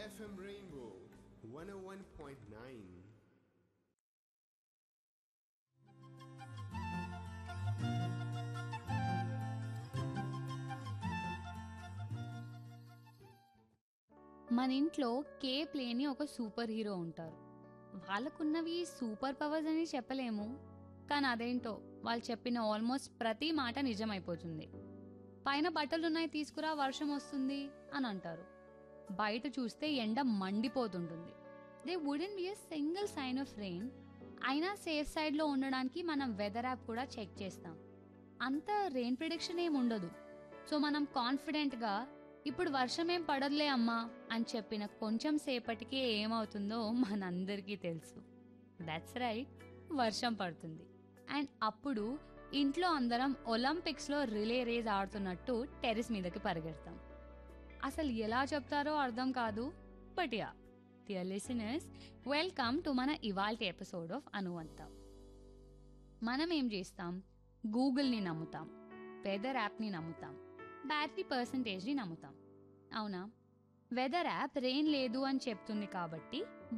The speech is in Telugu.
FM Rainbow 101.9. మన ఇంట్లో కేప్ లేని ఒక సూపర్ హీరో ఉంటారు వాళ్ళకున్నవి సూపర్ పవర్స్ అని చెప్పలేము కానీ అదేంటో వాళ్ళు చెప్పిన ఆల్మోస్ట్ ప్రతి మాట నిజమైపోతుంది పైన బట్టలున్నాయి తీసుకురా వర్షం వస్తుంది అని అంటారు బయట చూస్తే ఎండ మండిపోతుంటుంది there wouldn't be a single sign of rain అయినా సేఫ్ సైడ్లో ఉండడానికి మనం వెదర్ యాప్ కూడా చెక్ చేస్తాం అంత రెయిన్ ప్రిడిక్షన్ ఏం ఉండదు సో మనం కాన్ఫిడెంట్గా ఇప్పుడు వర్షం ఏం పడదులే అమ్మా అని చెప్పిన కొంచెం సేపటికే ఏమవుతుందో మనందరికీ తెలుసు దట్స్ రైట్ వర్షం పడుతుంది అండ్ అప్పుడు ఇంట్లో అందరం ఒలింపిక్స్లో రిలే రేస్ ఆడుతున్నట్టు టెరెస్ మీదకి పరిగెడతాం అసలు ఎలా చెప్తారో అర్థం కాదు but yeah dear listeners welcome to మన ఇవాల్టి ఎపిసోడ్ ఆఫ్ అనువంత మనం ఏం చేస్తాం గూగుల్ని నమ్ముతాం వెదర్ యాప్ని నమ్ముతాం బ్యాటరీ పర్సంటేజ్ని నమ్ముతాం అవునా వెదర్ యాప్ రెయిన్ లేదు అని చెప్తుంది కాబట్టి